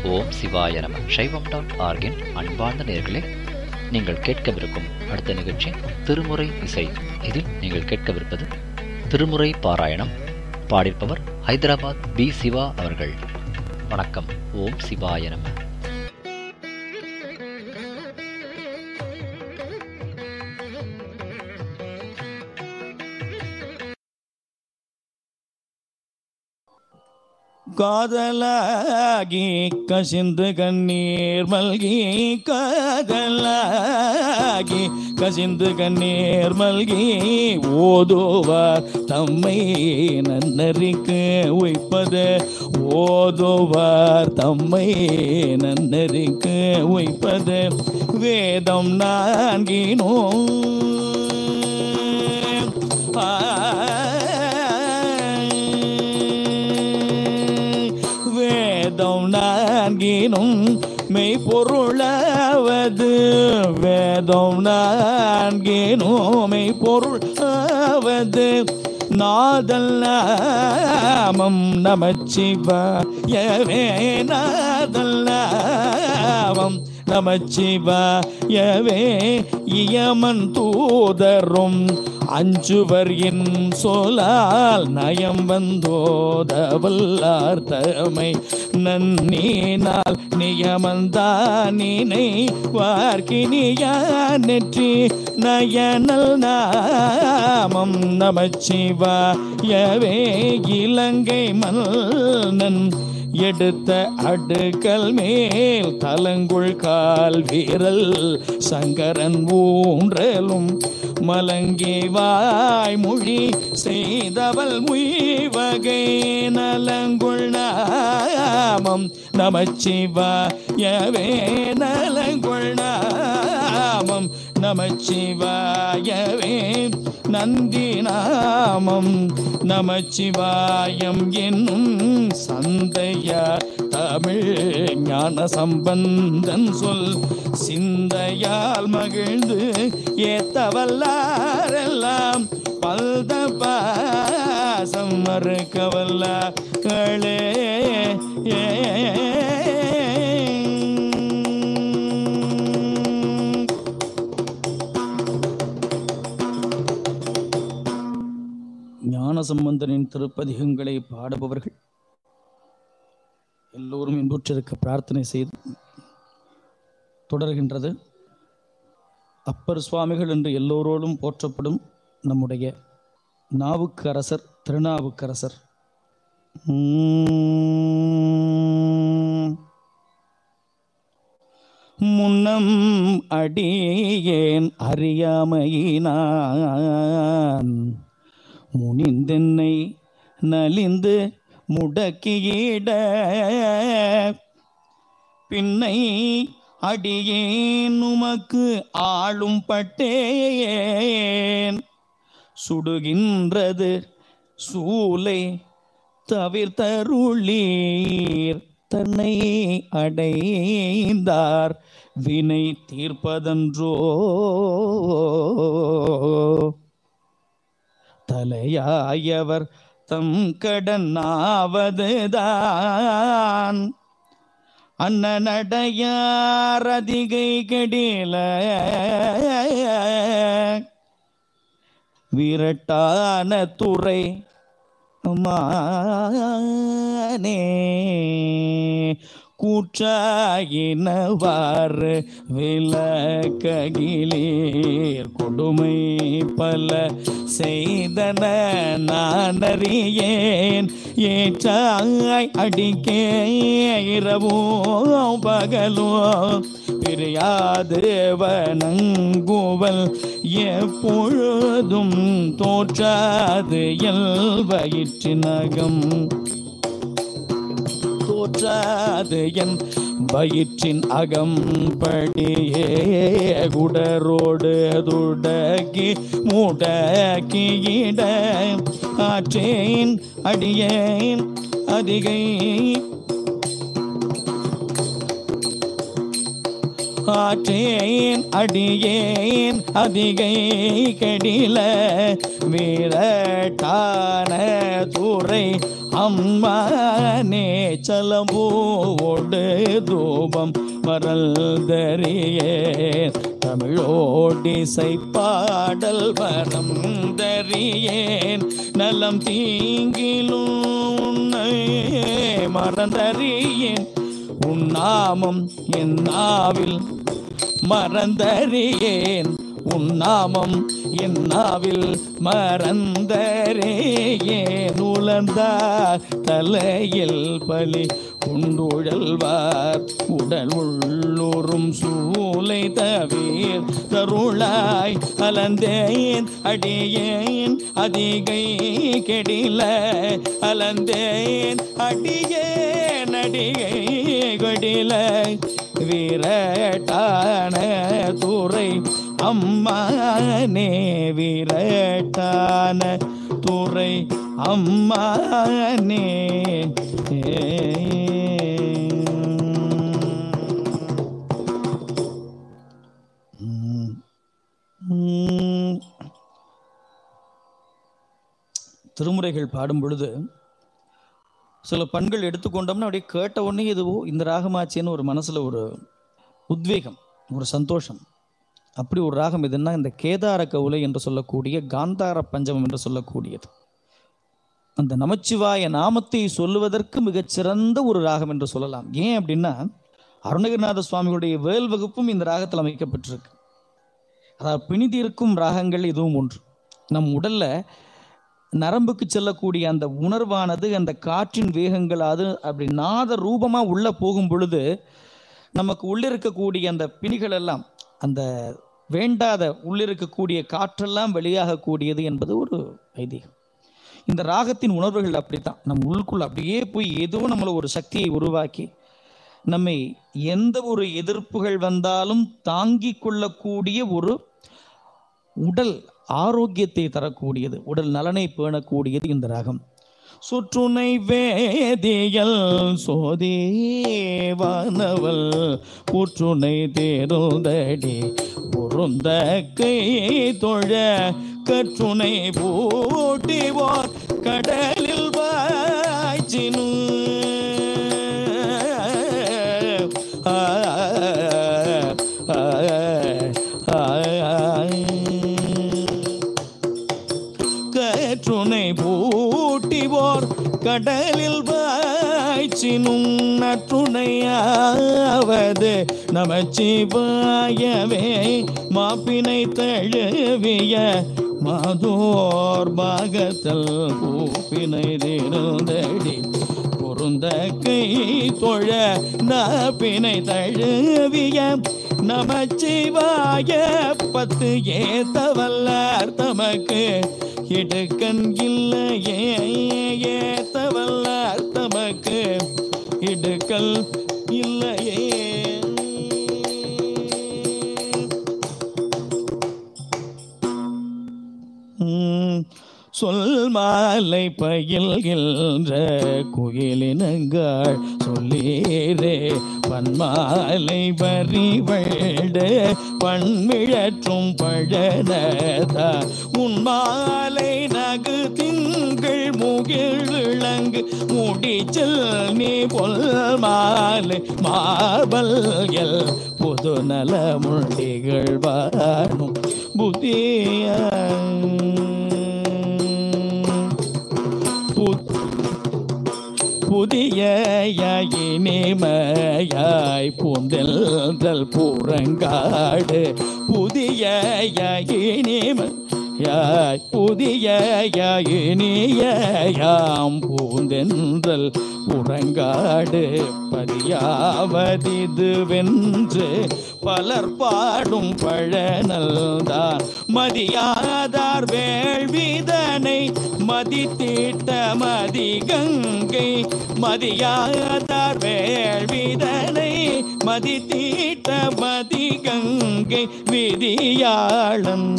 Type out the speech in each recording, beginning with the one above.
ஓம் சிவாய நம சைவம் டாட் ஆர்கின் அன்பார்ந்த நேர்களே நீங்கள் கேட்கவிருக்கும் அடுத்த நிகழ்ச்சி திருமுறை இசை இதில் நீங்கள் கேட்கவிருப்பது திருமுறை பாராயணம் பாடியிருப்பவர் ஹைதராபாத் பி சிவா அவர்கள் வணக்கம் ஓம் சிவாய நம காதலாகி கசிந்து கண்ணீர் மல்கி காதலாகி கசிந்து கண்ணீர் மல்கி ஓதுவார் தம்மை நன்னறிக்கு உய்ப்பது ஓதுவார் தம்மை நன்னறிக்கு உய்ப்பது வேதம் நான்கினோ வேதம் நான்கினும் மெய்ப்பொருளாவது வேதம் நான்கினும் மெய்ப்பொருளாவது நாதல் நாமம் நமச்சிவாயவே நாதல் நாமம் நமச்சிவாயவே இயமன் தூதரும் அஞ்சுவர் என் சொலால் நயம் வந்தோதவல்லார் தமை நன்னீனால் நியமந்தானினை வார்க்கினியா நெற்றி நயனல் நாமம் நமச்சிவாயவே இலங்கை மன்னன் எடுத்த அடுக்கல் மேல் தலங்குள் கால் வீரல் சங்கரன் ஊன்றலும் மலங்கி வாய்மொழி செய்தவள் முய்வகை நலங்குள் நாமம் நமச்சிவாயவே நலங்குள் நாமம் நமச்சிவாயவே நந்தி நாமம் நமச்சிவாயம் என்னும் சந்தையா தமிழ் ஞான சம்பந்தன் சொல் சிந்தையால் மகிழ்ந்து ஏத்தவல்லாரெல்லாம் பல்த பாசம் மறுக்கவல்லார்களே ஏ ஞானசம்பந்தனின் திருப்பதிகங்களை பாடுபவர்கள் எல்லோரும் இன்புற்றிருக்க பிரார்த்தனை செய்து தொடர்கின்றது அப்பர் சுவாமிகள் என்று எல்லோரோடும் போற்றப்படும் நம்முடைய நாவுக்கு அரசர் திருநாவுக்கரசர் உம். முன்னம் அடியேன் அறியாமையினான் முனிந்தென்னை நலிந்து முடக்கியிட பின்னை அடியேன் உமக்கு ஆளும் பட்டேன் சுடுகின்றது சூலை தவிர்த்தருளீர் தன்னை அடைந்தார் வினை தீர்ப்பதன்றோ தலையாயவர் தம் கடன் ஆவதுதான் அண்ணனடையாரதிகை கெடில விரட்டான துறை மானே கூற்றாயினவாறு விளக்ககிலீர் கொடுமை பல செய்தன நான் அறியேன் ஏற்றாய் அடிக்கே இரவும் பகலும் பிரியாது வணங்குவல் எப்பொழுதும் தோற்றாது எல் வயிற்றினகம் தோற்றாது என் வயிற்றின் அகம்படியே குடரோடு துடக்கி முடக்கியிட ஆற்றேன் அடியேன் அதிகை ஆற்றேன் அடியேன் அதிகை கடில வீரட்டான துறை அம்மானே சலம்பூவோடு தூபம் மறந்தறியே தமிழோடிசை பாடல் மறந்தறியேன் நலம் தீங்கிலும் உன்னை மறந்தறியேன் உன்னாமம் என் நாவில் மறந்தறியேன் உன்னாமம் என் நாவில் மறந்தரேயேன் உலர்ந்தா தலையில் பலி உண்டுழல்வார் உடல் உள்ளூரும் சூலை தவிர் தருளாய் அலந்தேன் அடியேன் அதிகை கெடில அலந்தேன் அடியேன் அடிகை கெடில வீரட்டான துறை அம்மானே வீரட்டான துறை அம்மானே உம். உம். திருமுறைகள் பாடும் பொழுது சில பண்கள் எடுத்துக்கொண்டோம்னா அப்படியே கேட்ட உடனே இதுவோ இந்த ராகமாச்சேன்னு ஒரு மனசுல ஒரு உத்வேகம் ஒரு சந்தோஷம் அப்படி ஒரு ராகம் எதுன்னா இந்த கேதார கவுலை என்று சொல்லக்கூடிய காந்தார பஞ்சமம் என்று சொல்லக்கூடியது அந்த நமச்சிவாய நாமத்தை சொல்லுவதற்கு மிகச்சிறந்த ஒரு ராகம் என்று சொல்லலாம் ஏன் அப்படின்னா அருணகிரிநாத சுவாமிகளுடைய வேல் வகுப்பும் இந்த ராகத்தில் அமைக்கப்பட்டிருக்கு அதாவது பிணிதீர்க்கும் ராகங்கள் இதுவும் ஒன்று நம் உடல்ல நரம்புக்கு செல்லக்கூடிய அந்த உணர்வானது அந்த காற்றின் வேகங்கள் அது அப்படி நாத ரூபமா உள்ள போகும் பொழுது நமக்கு உள்ளிருக்கக்கூடிய அந்த பிணிகள் எல்லாம் அந்த வேண்டாத உள்ளிருக்கக்கூடிய காற்றெல்லாம் வெளியாகக்கூடியது என்பது ஒரு ஐதீகம் இந்த ராகத்தின் உணர்வுகள் அப்படித்தான் நம் உள்ளுக்குள்ள அப்படியே போய் ஏதோ நம்மள ஒரு சக்தியை உருவாக்கி நம்மை எந்த ஒரு எதிர்ப்புகள் வந்தாலும் தாங்கிக் கொள்ளக்கூடிய ஒரு உடல் ஆரோக்கியத்தை தரக்கூடியது உடல் நலனை பேணக்கூடியது இந்த ராகம் சுற்றுனை வேதியல் சோதேவானவள் புற்றுனை தேருதடி பொருந்த கை தொழ கற்றுனை பூட்டிவோர் கடலில் வாய்ச்சினு ஆ ஆ ஆ கற்றுனை பூட்டிவோர் கடலில் வாய்ச்சினும் நற்றுணையாவது நமச்சிவாயவே மாப்பினை தழுவிய மாதோர் பாகத்தல் பூப்பினை திருந்தடி பொருந்த கை தொழ நாப்பினை தழுவிய நமச்சிவாய பத்து ஏத்தவல்லார் தமக்கு இடுக்கண் இல்லையே ஏத்தவல்லார் தமக்கு இடுக்கல் இல்லையே உம், சொல் மாலை பயில்கின்ற குயிலினங்கள் சொல்லீரே பன்மாலை வரிவழ்டு பண்மிழற்றும் பழனதா உன்மாலை நகு திங்கள் முகில் விளங்கு முடிச்சல் நீ பொல் மாலை மார்பல் எல் புது நல முண்டிகள் வாணும் புதிய புத் புதிய இனிமையாய் பூந்தெல்தல் பூரங்காடு புதிய இனிமையாய் புதிய இனியாம் பூந்தென்றல் புறங்காடு பதியாவதிது வென்று பலர் பாடும் பழனல்தான் மதியாதார் வேள்விதனை மதித்தீட்ட மதி கங்கை மதியாதார் வேள்விதனை மதித்தீட்ட மதி கங்கை விதியாளன்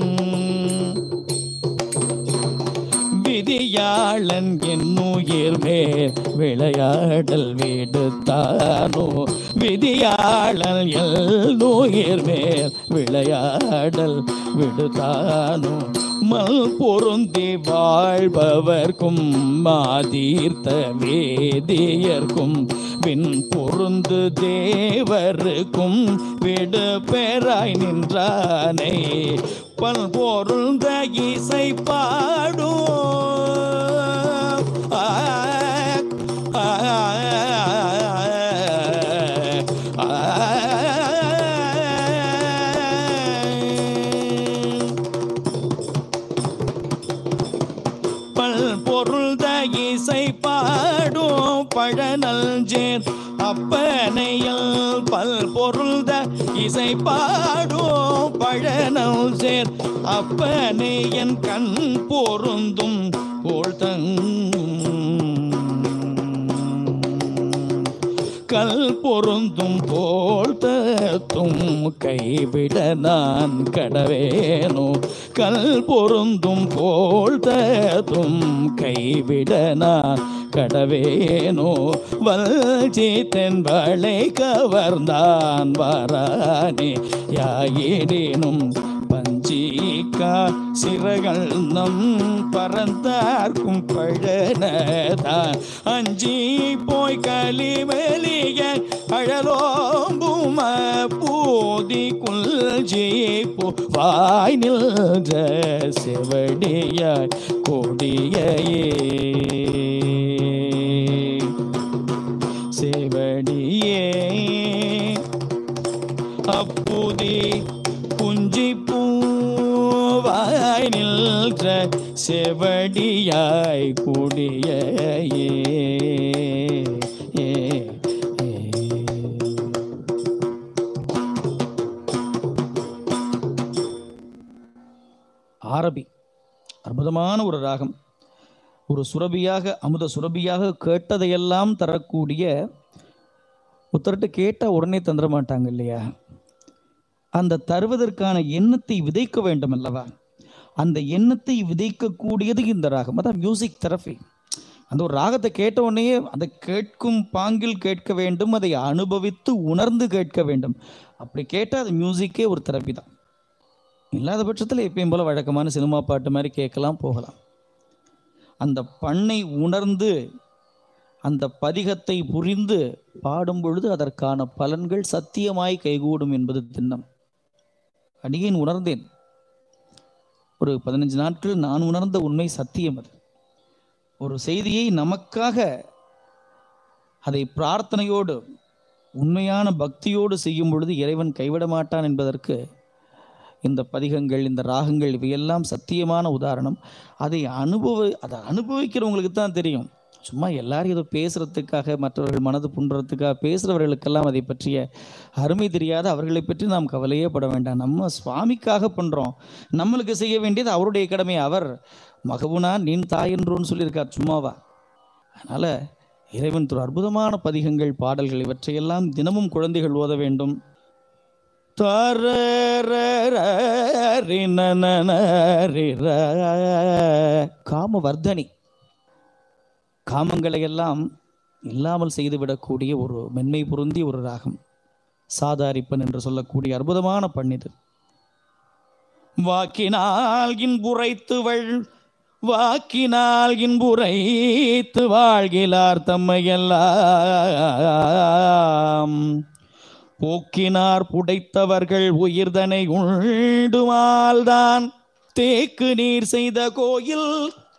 விதியாளன் என்னுயிர் மேல் விளையாடல் விடுத்தானோ விதியாளன் எல்லுயிர் மேல் விளையாடல் விடுத்தானோ மல் பொருந்தி வாழ்பவர்க்கும் மாதீர்த்த வேதியர்க்கும் வின் பொருந்து தேவருக்கும் விடு பெறாய் நின்றானை பல் பொருந்த இசை பாடும் ஆ, ஆ, ஆ. பல் பொருள் இசை பாடும் பழனல் ஜேர் அப்பனையல் பல் பொருள் இசை பாடும் பழனல் சேர் அப்பனையன் கண் பொருந்தும் போழ்தங் கல் பொருந்தும் போல் தத்தும் கைவிட நான் கடவேனோ கல் பொருந்தும் போல் தத்தும் கைவிட நான் கடவேனோ வல்ஜி தென்பளை கவர்ந்தான் வாரானே யாயிடினும் பஞ்சிக்கா சிறகள் நம் பறந்தார்க்கும் பழனதான் அஞ்சி போய் கலிவலிய அழலோம்பும் பூதி குல்ஜி போ வாய் நின்ற செவடியாய் கொடியே செவடியே அப்புதி குஞ்சி பூவாய் நின்ற செவடியாய் கூடிய ஆரபி அற்புதமான ஒரு ராகம் ஒரு சுரபியாக அமுத சுரபியாக கேட்டதையெல்லாம் தரக்கூடிய ஒருத்தர்கிட்ட கேட்டால் உடனே தந்துட மாட்டாங்க இல்லையா அந்த தருவதற்கான எண்ணத்தை விதைக்க வேண்டும் அல்லவா அந்த எண்ணத்தை விதைக்கக்கூடியது இந்த ராகம் அதான் மியூசிக் தெரபி அந்த ஒரு ராகத்தை கேட்ட உடனே அதை கேட்கும் பாங்கில் கேட்க வேண்டும் அதை அனுபவித்து உணர்ந்து கேட்க வேண்டும் அப்படி கேட்டால் அது மியூசிக்கே ஒரு தெரப்பி தான் இல்லாத பட்சத்தில் எப்பயும் போல வழக்கமான சினிமா பாட்டு மாதிரி கேட்கலாம் போகலாம் அந்த பண்ணை உணர்ந்து அந்த பதிகத்தை புரிந்து பாடும் பொழுது அதற்கான பலன்கள் சத்தியமாய் கைகூடும் என்பது திண்ணம் அடியேன் உணர்ந்தேன் ஒரு பதினஞ்சு நாட்கள் நான் உணர்ந்த உண்மை சத்தியம் அது ஒரு செய்தியை நமக்காக அதை பிரார்த்தனையோடு உண்மையான பக்தியோடு செய்யும் பொழுது இறைவன் கைவிட மாட்டான் என்பதற்கு இந்த பதிகங்கள் இந்த ராகங்கள் இவையெல்லாம் சத்தியமான உதாரணம் அதை அனுபவ அதை அனுபவிக்கிறவங்களுக்கு தான் தெரியும் சும்மா எல்லாரும் ஏதோ பேசுறதுக்காக மற்றவர்கள் மனது புண்றதுக்காக பேசுகிறவர்களுக்கெல்லாம் அதை பற்றிய அருமை தெரியாத அவர்களை பற்றி நாம் கவலையே பட வேண்டாம் நம்ம சுவாமிக்காக பண்ணுறோம் நம்மளுக்கு செய்ய வேண்டியது அவருடைய கடமை அவர் மகவுனா நின் தாயன்றோன்னு சொல்லியிருக்கார் சும்மாவா அதனால் இறைவன் திரு அற்புதமான பதிகங்கள் பாடல்கள் இவற்றையெல்லாம் தினமும் குழந்தைகள் ஓத வேண்டும் காமவர்தனி காமங்களை எல்லாம் இல்லாமல் செய்துவிடக்கூடிய ஒரு மென்மை பொருந்திய ஒரு ராகம் சாதாரிப்பன் என்று சொல்லக்கூடிய அற்புதமான பண்ணிது வாக்கினால் இன்புரைத்துவள் வாக்கினால் இன்புரைத்து வாழ்கிறார் தம்மையெல்லாம் போக்கினார் புடைத்தவர்கள் உயிர்தனை உண்டுமால்தான் தேக்கு நீர் செய்த கோயில்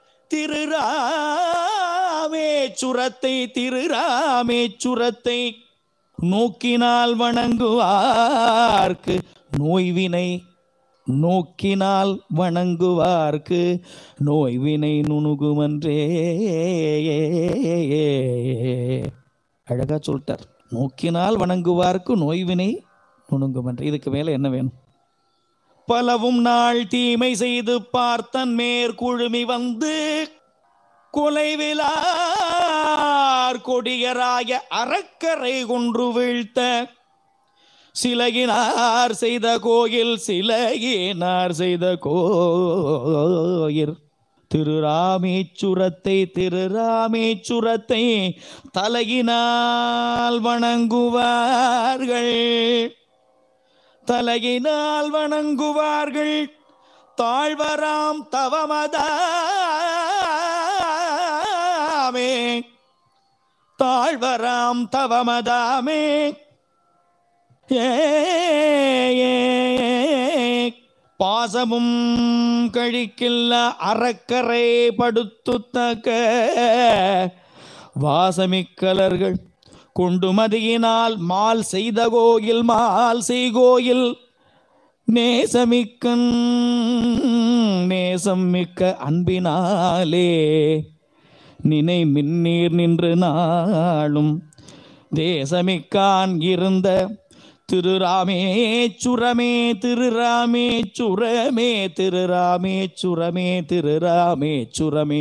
திருராமேச்சுரத்தை திருராமேச்சுரத்தை நோக்கினால் வணங்குவார்க்கு நோய்வினை நோக்கினால் வணங்குவார்க்கு நோய்வினை நுணுகுமன்றே அழகா சொல்லிட்டார் நோக்கினால் வணங்குவார்க்கு நோய்வினை நுணுங்குமன்றே இதுக்கு மேல என்ன வேணும் பலவும் நாள் தீமை செய்து பார்த்தன் மேற்குழுமி வந்து கொலைவிலார் கொடியராய அறக்கரை கொன்று வீழ்த்த சிலகினார் செய்த கோயில் சிலகினார் செய்த கோயில் திருராமேச்சுரத்தை திருராமேச்சுரத்தை தலையினால் வணங்குவார்கள் தலையினால் வணங்குவார்கள் தாழ்வராம் தவமதாமே தாழ்வராம் தவமதாமே ஏ ஏ, பாசமும் கழிக்கில்ல அறக்கரை படுத்துத்தக்க வாசமிக்கலர்கள் கொண்டு மதியினால் மால் செய்த கோயில் மால் செய்கோயில் நேசமிக்கன் நேசம் மிக்க அன்பினாலே நினை மின்னீர் நின்று நாளும் தேசமிக்கான் இருந்த திருராமேச்சுரமே திருராமேச்சுரமே திருராமேச்சுரமே திருராமேச்சுரமே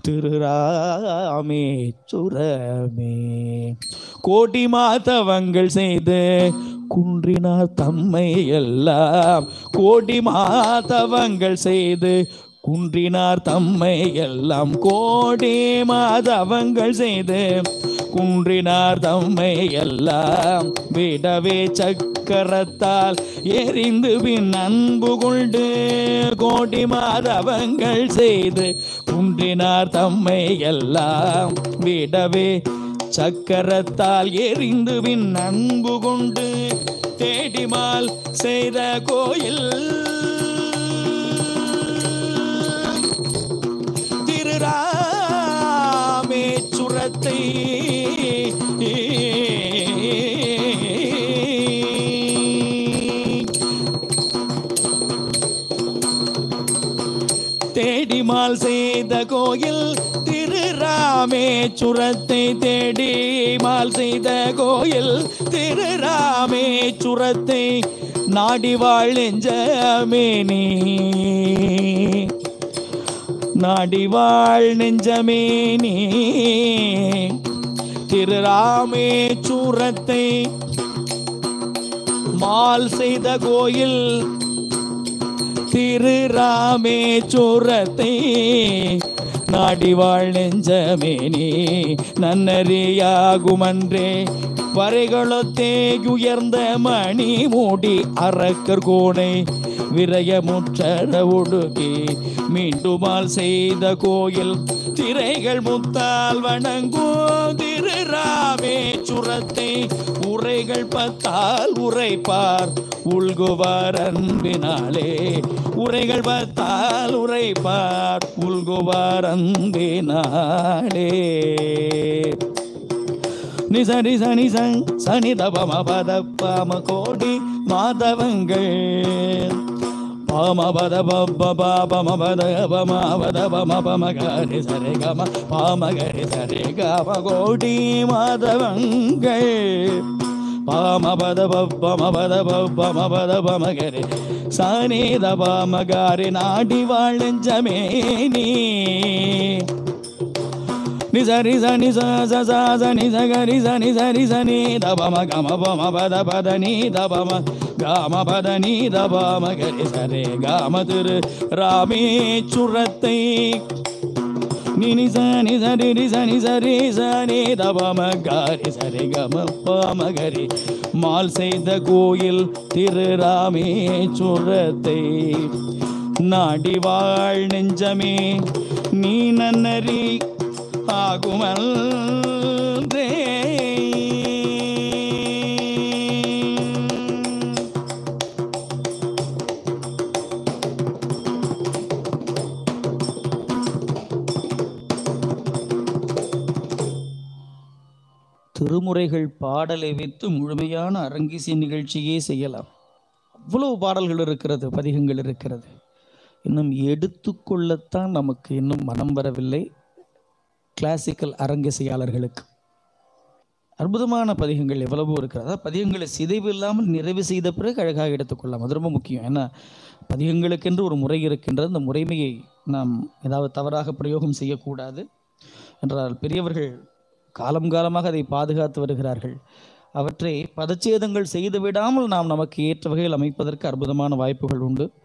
திருராமேச்சுரமே கோடி மாதவங்கள் செய்து குன்றினார் தம்மை எல்லாம் கோடி மாதவங்கள் செய்து குன்றினார் தம்மை எல்லாம் கோடி மாதவங்கள் செய்து குன்றினார் தம்மை எல்லாம் விடவே சக்கரத்தால் எரிந்து பின் அன்பு கொண்டு கோடி மாதவங்கள் செய்து குன்றினார் தம்மை எல்லாம் விடவே சக்கரத்தால் எரிந்து பின் அன்பு கொண்டு தேடிமால் செய்த கோயில் திருராமேச்சுரத்தை தேடிமால் செய்த கோயில் திருராமேச்சுரத்தை தேடிமால் செய்த கோயில் திருராமேச்சுரத்தை நாடி வாழ் நெஞ்சமேனி நாடி வாழ் நெஞ்சமேனி திருராமேச்சுரத்தை மால் செய்த கோயில் திருராமேச்சுரத்தை நாடி வாழ் நெஞ்சமேனி நன்னறியாகுமன்றே வரைகளொத்தே உயர்ந்த மணி மூடி அரக்கர் கோணை விரயமுற்றட ஒடுக்கி மீண்டுமால் செய்த கோயில் திரைகள் முத்தால் வணங்கும் திருராமேச்சுரத்தை உரைகள் பத்தால் உரைப்பார் உள்குவார் அன்பினாலே உரைகள் பத்தால் உரைப்பார் உள்குவார் அன்பினாலே நிசனி சனி சங் சனி தபம பத பாம கோடி மாதவங்கள் பாம பத பப்ப பாபம பத பம பத பம பம கரி சரி கம பாம கரி சரி கம கோடி மாதவங்கள் பாம பத பப்பம பத பப்பம பத பம கரி சனி தபம காரி நாடி வாழஞ்சமே நீ ni sa ni sa ni sa sa sa sa ni sa ga ni sa ni sa ni sa ni da ba ma ga ma ba ma ba da ba da ni da ba ma ga ma ba da ni da ba ma ga ri sa re ga ma திரு ராமேச்சுரத்தை ni ni sa ni sa ri ri sa ni sa ri sa ni da ba ma ga ri sa re ga ma pa ma ga ri மால் செய்த கோயில் திரு ராமேச்சுரத்தை நாடி வாழ் நெஞ்சமே நீ நன்னறி ஆகுமல்தே திருமுறைகள் பாடலை வைத்து முழுமையான அரங்கிசை நிகழ்ச்சியே செய்யலாம் அவ்வளவு பாடல்கள் இருக்கிறது பதிகங்கள் இருக்கிறது இன்னும் எடுத்துக்கொள்ளத்தான் நமக்கு இன்னும் மனம் வரவில்லை கிளாசிக்கல் அரங்கிசையாளர்களுக்கு அற்புதமான பதிகங்கள் எவ்வளவோ இருக்கிறது அதாவது பதிகங்களை சிதைவு இல்லாமல் நிறைவு செய்த பிறகு அழகாக எடுத்துக்கொள்ளலாம் அது ரொம்ப முக்கியம் ஏன்னா பதிகங்களுக்கென்று ஒரு முறை இருக்கின்றது அந்த முறைமையை நாம் ஏதாவது தவறாக பிரயோகம் செய்யக்கூடாது என்றால் பெரியவர்கள் காலம் காலமாக அதை பாதுகாத்து வருகிறார்கள் அவற்றை பதச்சேதங்கள் செய்து விடாமல் நாம் நமக்கு ஏற்ற வகையில் அமைப்பதற்கு அற்புதமான வாய்ப்புகள் உண்டு